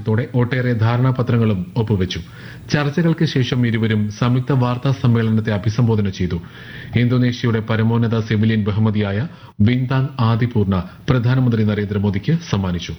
സഹായത്തോടെ ഒട്ടേറെ ധാരണാപത്രങ്ങളും ഒപ്പുവെച്ചു ചർച്ചകൾക്ക് ശേഷം ഇരുവരും സംയുക്ത വാർത്താ സമ്മേളനത്തെ അഭിസംബോധന ചെയ്തു ഇന്തോനേഷ്യയുടെ പരമോന്നത സിവിലിയൻ ബഹുമതിയായ ബിന്താങ് ആദിപൂർണ പ്രധാനമന്ത്രി നരേന്ദ്രമോദിക്ക് സമ്മാനിച്ചു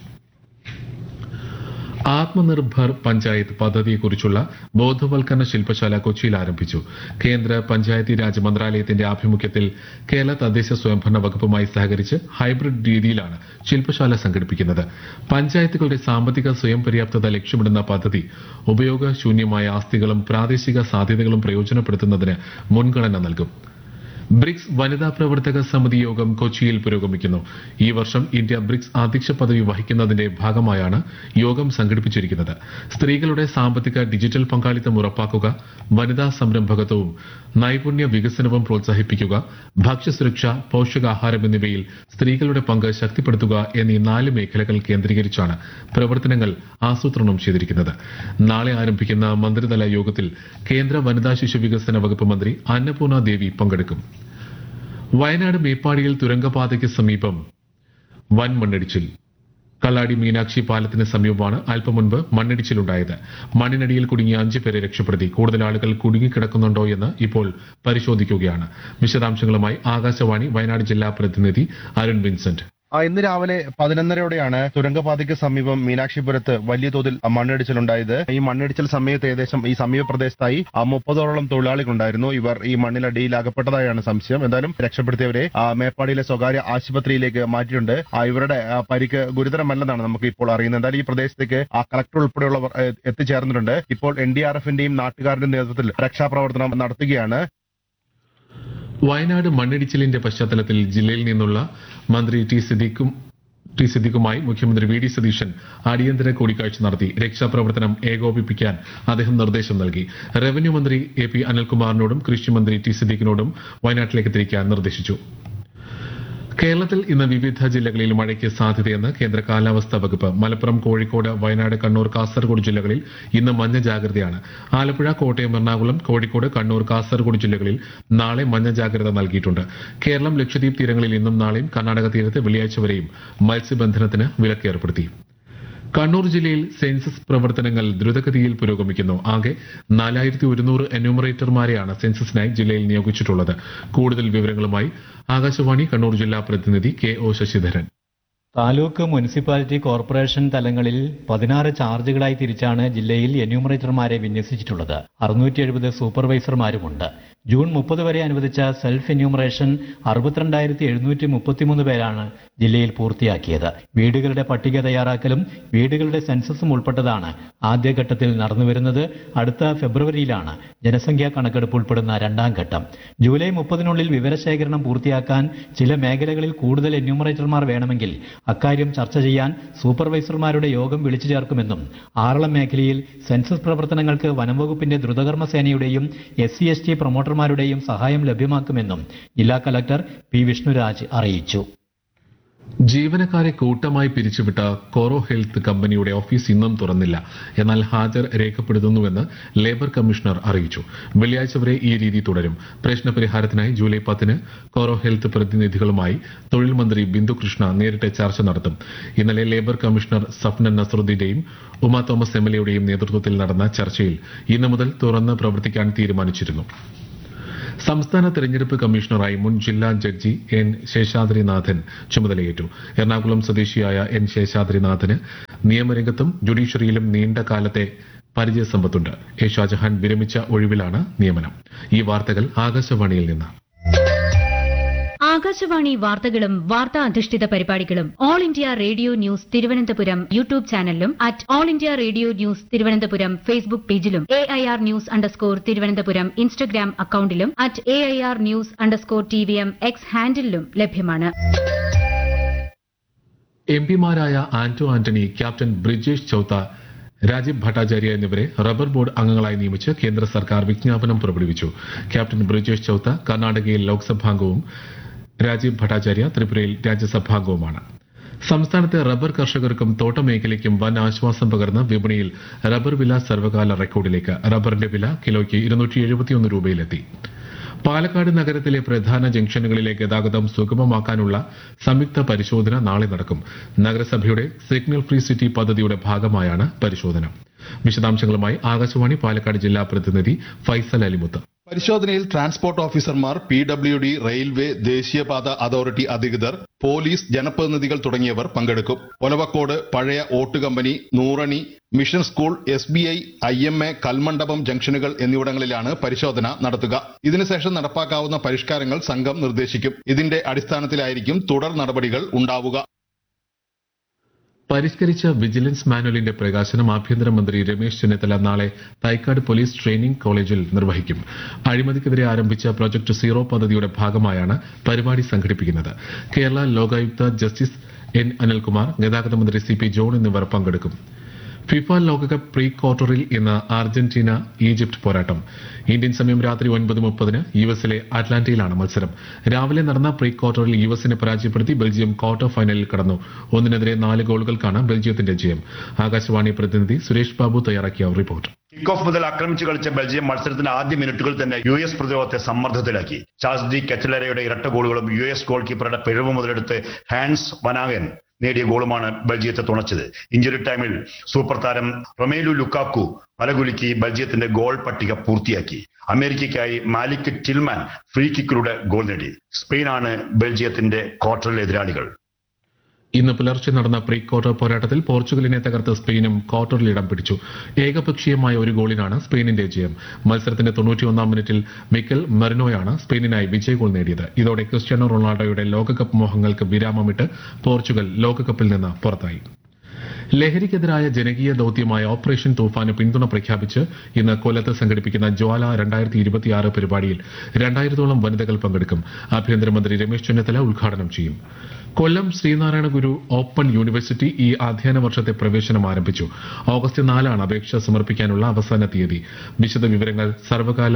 ആത്മനിർഭർ പഞ്ചായത്ത് പദ്ധതിയെക്കുറിച്ചുള്ള ബോധവൽക്കരണ ശില്പശാല കൊച്ചിയിൽ ആരംഭിച്ചു കേന്ദ്ര പഞ്ചായത്തി രാജ് മന്ത്രാലയത്തിന്റെ ആഭിമുഖ്യത്തിൽ കേരള തദ്ദേശ സ്വയംഭരണ വകുപ്പുമായി സഹകരിച്ച് ഹൈബ്രിഡ് രീതിയിലാണ് ശില്പശാല സംഘടിപ്പിക്കുന്നത് പഞ്ചായത്തുകളുടെ സാമ്പത്തിക സ്വയം പര്യാപ്തത ലക്ഷ്യമിടുന്ന പദ്ധതി ഉപയോഗശൂന്യമായ ആസ്തികളും പ്രാദേശിക സാധ്യതകളും പ്രയോജനപ്പെടുത്തുന്നതിന് മുൻഗണന നൽകും ബ്രിക്സ് വനിതാ പ്രവർത്തക സമിതി യോഗം കൊച്ചിയിൽ പുരോഗമിക്കുന്നു ഈ വർഷം ഇന്ത്യ ബ്രിക്സ് അധ്യക്ഷ പദവി വഹിക്കുന്നതിന്റെ ഭാഗമായാണ് യോഗം സംഘടിപ്പിച്ചിരിക്കുന്നത് സ്ത്രീകളുടെ സാമ്പത്തിക ഡിജിറ്റൽ പങ്കാളിത്തം ഉറപ്പാക്കുക വനിതാ സംരംഭകത്വവും നൈപുണ്യ വികസനവും പ്രോത്സാഹിപ്പിക്കുക ഭക്ഷ്യസുരക്ഷ പോഷകാഹാരം എന്നിവയിൽ സ്ത്രീകളുടെ പങ്ക് ശക്തിപ്പെടുത്തുക എന്നീ നാല് മേഖലകൾ കേന്ദ്രീകരിച്ചാണ് പ്രവർത്തനങ്ങൾ ആസൂത്രണം ചെയ്തിരിക്കുന്നത് നാളെ ആരംഭിക്കുന്ന മന്ത്രിതല യോഗത്തിൽ കേന്ദ്ര വനിതാ ശിശു വികസന വകുപ്പ് മന്ത്രി അന്നപൂർണ ദേവി പങ്കെടുക്കും വയനാട് മേപ്പാടിയിൽ തുരങ്കപാതയ്ക്ക് സമീപം വൻ മണ്ണിടിച്ചിൽ കള്ളാടി മീനാക്ഷി പാലത്തിന് സമീപമാണ് അല്പം മുൻപ് മണ്ണിടിച്ചിലുണ്ടായത് മണ്ണിനടിയിൽ കുടുങ്ങിയ അഞ്ചു പേരെ രക്ഷപ്പെടുത്തി കൂടുതൽ ആളുകൾ കുടുങ്ങിക്കിടക്കുന്നുണ്ടോ എന്ന് ഇപ്പോൾ പരിശോധിക്കുകയാണ് വിശദാംശങ്ങളുമായി ആകാശവാണി വയനാട് ജില്ലാ പ്രതിനിധി അരുൺ വിൻസെന്റ് ആ, ഇന്ന് രാവിലെ പതിനൊന്നരയോടെയാണ് തുരങ്കപാതയ്ക്ക് സമീപം മീനാക്ഷിപുരത്ത് വലിയ തോതിൽ മണ്ണിടിച്ചിലുണ്ടായത് ഈ മണ്ണിടിച്ചിൽ സമയത്ത് ഏകദേശം ഈ സമീപ പ്രദേശത്തായി ആ, മുപ്പതോളം തൊഴിലാളികളുണ്ടായിരുന്നു ഇവർ ഈ മണ്ണിലടിയിൽ അകപ്പെട്ടതായാണ് സംശയം എന്തായാലും രക്ഷപ്പെടുത്തിയവരെ ആ, മേപ്പാടിയിലെ സ്വകാര്യ ആശുപത്രിയിലേക്ക് മാറ്റിയിട്ടുണ്ട് ആ, ഇവരുടെ ആ, പരിക്ക് ഗുരുതരമല്ലെന്നാണ് നമുക്ക് ഇപ്പോൾ അറിയുന്നത് എന്തായാലും ഈ പ്രദേശത്തേക്ക് ആ കളക്ടർ ഉൾപ്പെടെയുള്ളവർ ഏ, എത്തിച്ചേർന്നിട്ടുണ്ട് ഇപ്പോൾ എൻ ഡി ആർ എഫിന്റെയും നാട്ടുകാരുടെയും നേതൃത്വത്തിൽ രക്ഷാപ്രവർത്തനം നടത്തുകയാണ് വയനാട് മണ്ണിടിച്ചിലിന്റെ പശ്ചാത്തലത്തിൽ ജില്ലയിൽ നിന്നുള്ള മന്ത്രി ടി സിദ്ദീഖും ടി സിദ്ദീഖുമായി മുഖ്യമന്ത്രി വി ഡി സതീശൻ അടിയന്തര കൂടിക്കാഴ്ച നടത്തി രക്ഷാപ്രവർത്തനം ഏകോപിപ്പിക്കാൻ അദ്ദേഹം നിർദ്ദേശം നൽകി റവന്യൂ മന്ത്രി എ പി അനിൽകുമാറിനോടും കൃഷിമന്ത്രി ടി സിദ്ദീഖിനോടും വയനാട്ടിലേക്ക് തിരിക്കാൻ നിർദ്ദേശിച്ചു കേരളത്തിൽ ഇന്ന് വിവിധ ജില്ലകളിൽ മഴയ്ക്ക് സാധ്യതയെന്ന് കേന്ദ്ര കാലാവസ്ഥാ വകുപ്പ് മലപ്പുറം കോഴിക്കോട് വയനാട് കണ്ണൂർ കാസർഗോഡ് ജില്ലകളിൽ ഇന്ന് മഞ്ഞ ജാഗ്രതയാണ് ആലപ്പുഴ കോട്ടയം എറണാകുളം കോഴിക്കോട് കണ്ണൂർ കാസർഗോഡ് ജില്ലകളിൽ നാളെ മഞ്ഞ ജാഗ്രത നൽകിയിട്ടുണ്ട് കേരളം ലക്ഷദ്വീപ് തീരങ്ങളിൽ ഇന്നും നാളെയും കർണാടക തീരത്ത് വെള്ളിയാഴ്ച വരെയും മത്സ്യബന്ധനത്തിന് വിലക്ക് ഏർപ്പെടുത്തി കണ്ണൂർ ജില്ലയിൽ സെൻസസ് പ്രവർത്തനങ്ങൾ ദ്രുതഗതിയിൽ പുരോഗമിക്കുന്നു ആകെ നാലായിരത്തി ഒരുന്നൂറ് എന്യൂമറേറ്റർമാരെയാണ് സെൻസസിനായി ജില്ലയിൽ നിയോഗിച്ചിട്ടുള്ളത് കൂടുതൽ വിവരങ്ങളുമായി ആകാശവാണി കണ്ണൂർ ജില്ലാ പ്രതിനിധി K O Sasidharan taluk municipality corporation തലങ്ങളിൽ പതിനാറ് ചാർജുകളായി തിരിച്ചാണ് ജില്ലയിൽ എന്യൂമറേറ്റർമാരെ വിന്യസിച്ചിട്ടുള്ളത് അറുന്നൂറ്റി എഴുപത് സൂപ്പർവൈസർമാരുമുണ്ട് ജൂൺ മുപ്പത് വരെ അനുവദിച്ച സെൽഫ് എന്യൂമറേഷൻ അറുപത്തിരണ്ടായിരത്തി എഴുന്നൂറ്റി മുപ്പത്തിമൂന്ന് പേരാണ് ജില്ലയിൽ പൂർത്തിയാക്കിയത് വീടുകളുടെ പട്ടിക തയ്യാറാക്കലും വീടുകളുടെ സെൻസസും ഉൾപ്പെട്ടതാണ് ആദ്യഘട്ടത്തിൽ നടന്നുവരുന്നത് അടുത്ത ഫെബ്രുവരിയിലാണ് ജനസംഖ്യാ കണക്കെടുപ്പ് ഉൾപ്പെടുന്ന രണ്ടാം ഘട്ടം ജൂലൈ മുപ്പതിനുള്ളിൽ വിവരശേഖരണം പൂർത്തിയാക്കാൻ ചില മേഖലകളിൽ കൂടുതൽ എന്യൂമറേറ്റർമാർ വേണമെങ്കിൽ അക്കാര്യം ചർച്ച ചെയ്യാൻ സൂപ്പർവൈസർമാരുടെ യോഗം വിളിച്ചു ചേർക്കുമെന്നും ആറളം മേഖലയിൽ സെൻസസ് പ്രവർത്തനങ്ങൾക്ക് വനംവകുപ്പിന്റെ ദ്രുതകർമ്മ സേനയുടെയും എസ് സി എസ് ടി പ്രൊമോട്ടർമാരുടെയും സഹായം ലഭ്യമാക്കുമെന്നും ജില്ലാ കലക്ടർ പി വിഷ്ണുരാജ് അറിയിച്ചു ജീവനക്കാരെ കൂട്ടമായി പിരിച്ചുവിട്ട കോറോ ഹെൽത്ത് കമ്പനിയുടെ ഓഫീസ് ഇന്നും തുറന്നില്ല എന്നാൽ ഹാജർ രേഖപ്പെടുത്തുന്നുവെന്ന് ലേബർ കമ്മീഷണർ അറിയിച്ചു വെള്ളിയാഴ്ച വരെ ഈ രീതി തുടരും പ്രശ്നപരിഹാരത്തിനായി ജൂലൈ പത്തിന് കോറോ ഹെൽത്ത് പ്രതിനിധികളുമായി തൊഴിൽ മന്ത്രി ബിന്ദു കൃഷ്ണ നേരിട്ട് ചർച്ച നടത്തും ഇന്നലെ ലേബർ കമ്മീഷണർ സഫ്നൻ നസറുദ്ദീന്റെയും ഉമാ തോമസ് എം എൽ എയുടെയും നേതൃത്വത്തിൽ നടന്ന ചർച്ചയിൽ ഇന്നു മുതൽ തുറന്ന് പ്രവർത്തിക്കാൻ തീരുമാനിച്ചിരുന്നു സംസ്ഥാന തെരഞ്ഞെടുപ്പ് കമ്മീഷണറായി മുൻ ജില്ലാ ജഡ്ജി എൻ ശേഷാദ്രിനാഥൻ ചുമതലയേറ്റു എറണാകുളം സ്വദേശിയായ എൻ ശേഷാദ്രിനാഥന് നിയമരംഗത്തും ജുഡീഷ്യറിയിലും നീണ്ട കാലത്തെ പരിചയസമ്പത്തുണ്ട് എ ഷാജഹാൻ വിരമിച്ച ഒഴിവിലാണ് നിയമനം ഈ വാർത്തകൾ ആകാശവാണിയിൽ നിന്ന് ആകാശവാണി വാർത്തകളും വാർത്താ അധിഷ്ഠിത പരിപാടികളും All India Radio news Thiruvananthapuram YouTube ചാനലിലും at All India Radio news Thiruvananthapuram Facebook പേജിലും A I R news underscore Thiruvananthapuram Instagram അക്കൌണ്ടിലും at A I R news underscore T V M X ഹാൻഡിലും ലഭ്യമാണ് എം പിമാരായ ആന്റോ ആന്റണി ക്യാപ്റ്റൻ ബ്രിജേഷ് ചൌത്ത രാജീവ് ഭട്ടാചാര്യ എന്നിവരെ റബ്ബർ ബോർഡ് അംഗങ്ങളായി നിയമിച്ച് കേന്ദ്ര സർക്കാർ വിജ്ഞാപനം പുറപ്പെടുവിച്ചു ക്യാപ്റ്റൻ ബ്രിജേഷ് ചൌത്ത കർണാടകയിൽ ലോക്സഭാംഗവും രാജീവ് ഭട്ടാചാര്യ ത്രിപുരയിൽ രാജ്യസഭാംഗവുമാണ് സംസ്ഥാനത്തെ റബ്ബർ കർഷകർക്കും തോട്ടമേഖലയ്ക്കും വൻ ആശ്വാസം പകർന്ന് വിപണിയിൽ റബ്ബർ വില സർവകാല റെക്കോർഡിലേക്ക് റബ്ബറിന്റെ വില കിലോയ്ക്ക് ഇരുന്നൂറ്റി എഴുപത്തിയൊന്ന് രൂപയിലെത്തി പാലക്കാട് നഗരത്തിലെ പ്രധാന ജംഗ്ഷനുകളിലെ ഗതാഗതം സുഗമമാക്കാനുള്ള സംയുക്ത പരിശോധന നാളെ നടക്കും നഗരസഭയുടെ സിഗ്നൽ ഫ്രീ സിറ്റി പദ്ധതിയുടെ ഭാഗമായാണ് പരിശോധന വിശദാംശങ്ങളുമായി ആകാശവാണി പാലക്കാട് ജില്ലാ പ്രതിനിധി ഫൈസൽ അലിമുത്ത് പരിശോധനയിൽ ട്രാൻസ്പോർട്ട് ഓഫീസർമാർ പി ഡബ്ല്യു ഡി റെയിൽവേ ദേശീയപാത അതോറിറ്റി അധികൃതർ പോലീസ് ജനപ്രതിനിധികൾ തുടങ്ങിയവർ പങ്കെടുക്കും ഒലവക്കോട് പഴയ ഓട്ട് company Nurani mission school S B I I M A Kalmandapam ജംഗ്ഷനുകൾ എന്നിവിടങ്ങളിലാണ് പരിശോധന നടത്തുക ഇതിനുശേഷം നടപ്പാക്കാവുന്ന പരിഷ്കാരങ്ങൾ സംഘം നിർദ്ദേശിക്കും ഇതിന്റെ അടിസ്ഥാനത്തിലായിരിക്കും തുടർ നടപടികൾ ഉണ്ടാവുക പരിഷ്കരിച്ച വിജിലൻസ് മാനുവലിന്റെ പ്രകാശനം ആഭ്യന്തരമന്ത്രി രമേശ് ചെന്നിത്തല നാളെ തൈക്കാട് പോലീസ് ട്രെയിനിംഗ് കോളേജിൽ നിർവഹിക്കും അഴിമതിക്കെതിരെ ആരംഭിച്ച പ്രൊജക്ട് സീറോ പദ്ധതിയുടെ ഭാഗമായാണ് പരിപാടി സംഘടിപ്പിക്കുന്നത് കേരള ലോകായുക്ത ജസ്റ്റിസ് എൻ അനിൽകുമാർ ഗതാഗത മന്ത്രി സി പി ജോൺ എന്നിവർ പങ്കെടുക്കും ഫിഫ ലോകകപ്പ് പ്രീ ക്വാർട്ടറിൽ ഇന്ന് അർജന്റീന ഈജിപ്ത് പോരാട്ടം ഇന്ത്യൻ സമയം രാത്രി ഒൻപത് മുപ്പതിന് യു എസിലെ അറ്റ്ലാന്റയിലാണ് മത്സരം രാവിലെ നടന്ന പ്രീ ക്വാർട്ടറിൽ യു എസിനെ പരാജയപ്പെടുത്തി ബെൽജിയം ക്വാർട്ടർ ഫൈനലിൽ കടന്നു ഒന്നിനെതിരെ നാല് ഗോളുകൾക്കാണ് ബെൽജിയത്തിന്റെ ജയം ആകാശവാണി പ്രതിനിധി സുരേഷ് ബാബു തയ്യാറാക്കിയ റിപ്പോർട്ട് കിക്ക് ഓഫ് മുതൽ ആക്രമിച്ചു കളിച്ച ബെൽജിയം മത്സരത്തിന്റെ ആദ്യ മിനിറ്റുകൾ തന്നെ യു എസ് പ്രതിരോധത്തെ സമ്മർദ്ദത്തിലാക്കി ചാൾസ് ഡി കെറ്റലറയുടെ ഇരട്ട ഗോളുകളും യു എസ് ഗോൾ കീപ്പറുടെ പിഴവ് മുതലെടുത്ത് ഹാൻസ് വനാഗൻ നേടിയ ഗോളുമാണ് ബെൽജിയത്തെ തുണച്ചത് ഇഞ്ചുറി ടൈമിൽ സൂപ്പർ താരം റൊമേലു ലുക്കാക്കു പലകുലുക്കി ബെൽജിയത്തിന്റെ ഗോൾ പട്ടിക പൂർത്തിയാക്കി അമേരിക്കയ്ക്കായി മാലിക് ടിൽമാൻ ഫ്രീ കിക്കിലൂടെ ഗോൾ നേടി സ്പെയിനാണ് ബെൽജിയത്തിന്റെ ക്വാർട്ടറിലെ എതിരാളികൾ ഇന്ന് പുലർച്ചെ നടന്ന പ്രീ ക്വാർട്ടർ പോരാട്ടത്തിൽ പോർച്ചുഗലിനെ തകർത്ത് സ്പെയിനും ക്വാർട്ടറിൽ ഇടം പിടിച്ചു ഏകപക്ഷീയമായ ഒരു ഗോളിനാണ് സ്പെയിനിന്റെ ജയം മത്സരത്തിന്റെ തൊണ്ണൂറ്റിയൊന്നാം മിനിറ്റിൽ മിക്കൽ മെറിനോയാണ് സ്പെയിനിനായി വിജയ ഗോൾ നേടിയത് ഇതോടെ ക്രിസ്ത്യാനോ റൊണാൾഡോയുടെ ലോകകപ്പ് മോഹങ്ങൾക്ക് വിരാമമിട്ട് പോർച്ചുഗൽ ലോകകപ്പിൽ നിന്ന് പുറത്തായി ലഹരിക്കെതിരായ ജനകീയ ദൌത്യമായ ഓപ്പറേഷൻ തൂഫാന് പിന്തുണ പ്രഖ്യാപിച്ച് ഇന്ന് കൊല്ലത്ത് സംഘടിപ്പിക്കുന്ന ജ്വാല രണ്ടായിരത്തി ഇരുപത്തിയാറ് പരിപാടിയിൽ രണ്ടായിരത്തോളം വനിതകൾ പങ്കെടുക്കും ആഭ്യന്തരമന്ത്രി രമേശ് ചെന്നിത്തല ഉദ്ഘാടനം ചെയ്യും കൊല്ലം ശ്രീനാരായണ ഗുരു ഓപ്പൺ യൂണിവേഴ്സിറ്റി ഈ അധ്യയന വർഷത്തെ പ്രവേശനം ആരംഭിച്ചു ഓഗസ്റ്റ് നാലാണ് അപേക്ഷ സമർപ്പിക്കാനുള്ള അവസാന തീയതി വിശദ വിവരങ്ങൾ സർവകാല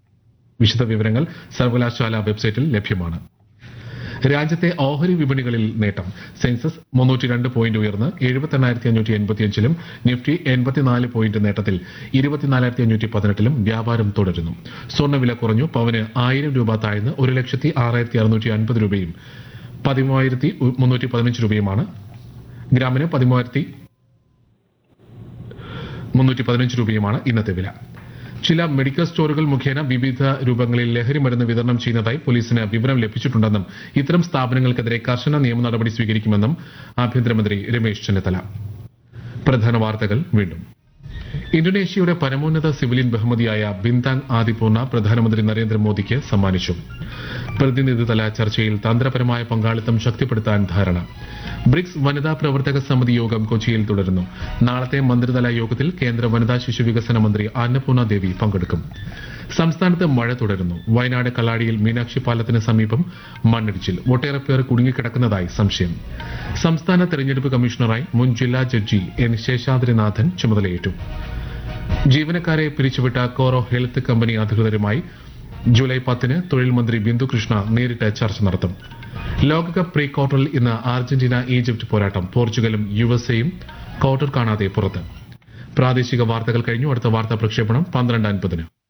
വിശദ വിവരങ്ങൾ സർവകലാശാല വെബ്സൈറ്റിൽ ലഭ്യമാണ് രാജ്യത്തെ ഓഹരി വിപണികളിൽ നേട്ടം സെൻസസ് മുന്നൂറ്റി രണ്ട് പോയിന്റ് ഉയർന്ന് എഴുപത്തെണ്ണായിരത്തി അഞ്ഞൂറ്റി എൺപത്തിയഞ്ചിലും നിഫ്റ്റി എൺപത്തിനാല് പോയിന്റ് നേട്ടത്തിൽ ഇരുപത്തിനാലായിരത്തി അഞ്ഞൂറ്റി പതിനെട്ടിലും വ്യാപാരം തുടരുന്നു സ്വർണ്ണവില കുറഞ്ഞു പവന് ആയിരം രൂപ താഴ്ന്ന് ഒരു ലക്ഷത്തി ആറായിരത്തി അറുന്നൂറ്റി അൻപത് രൂപയും പതിമൂവായിരത്തി മുന്നൂറ്റി പതിനഞ്ച് രൂപയുമാണ് ഗ്രാമിന് പതിമൂവായിരത്തി മുന്നൂറ്റി പതിനഞ്ച് രൂപയുമാണ് ഇന്നത്തെ വില ചില മെഡിക്കൽ സ്റ്റോറുകൾ മുഖേന വിവിധ രൂപങ്ങളിൽ ലഹരി മരുന്ന് വിതരണം ചെയ്യുന്നതായി പോലീസിന് വിവരം ലഭിച്ചിട്ടുണ്ടെന്നും ഇത്തരം സ്ഥാപനങ്ങൾക്കെതിരെ കർശന നിയമ നടപടി സ്വീകരിക്കുമെന്നും ആഭ്യന്തരമന്ത്രി രമേശ് ചെന്നിത്തല പ്രധാന വാർത്തകൾ വീണ്ടും ഇന്തോനേഷ്യയുടെ പരമോന്നത സിവിലിയൻ ബഹുമതിയായ ബിന്താങ് ആദിപൂർണ പ്രധാനമന്ത്രി നരേന്ദ്രമോദിക്ക് സമ്മാനിച്ചു പ്രതിനിധിതല ചർച്ചയിൽ തന്ത്രപരമായ പങ്കാളിത്തം ശക്തിപ്പെടുത്താൻ ധാരണ ബ്രിക്സ് വനിതാ പ്രവർത്തക സമിതി യോഗം കൊച്ചിയിൽ തുടരുന്നു നാളത്തെ മന്ത്രിതല യോഗത്തിൽ കേന്ദ്ര വനിതാ ശിശു വികസന മന്ത്രി അന്നപൂർണ ദേവി പങ്കെടുക്കും സംസ്ഥാനത്ത് മഴ തുടരുന്നു വയനാട് കള്ളാടിയിൽ മീനാക്ഷി പാലത്തിന് സമീപം മണ്ണിടിച്ചിൽ ഒട്ടേറെ പേർ കുടുങ്ങിക്കിടക്കുന്നതായി സംശയം സംസ്ഥാന തെരഞ്ഞെടുപ്പ് കമ്മീഷണറായി മുൻ ജില്ലാ ജഡ്ജി എൻ ശേഷാദ്രിനാഥൻ ചുമതലയേറ്റു ജീവനക്കാരെ പിരിച്ചുവിട്ട കോറോ ഹെൽത്ത് കമ്പനി അധികൃതരുമായി ജൂലൈ പത്തിന് തൊഴിൽ മന്ത്രി ബിന്ദു കൃഷ്ണ നേരിട്ട് ചർച്ച നടത്തും ലോകകപ്പ് പ്രീ ക്വാർട്ടറിൽ ഇന്ന് അർജന്റീന ഈജിപ്ത് പോരാട്ടം പോർച്ചുഗലും യു എസ് എയും ക്വാർട്ടർ കാണാതെ പുറത്ത് പ്രാദേശിക വാർത്തകൾ കഴിഞ്ഞു അടുത്ത വാർത്താ പ്രക്ഷേപണം പന്ത്രണ്ട് അൻപതിന്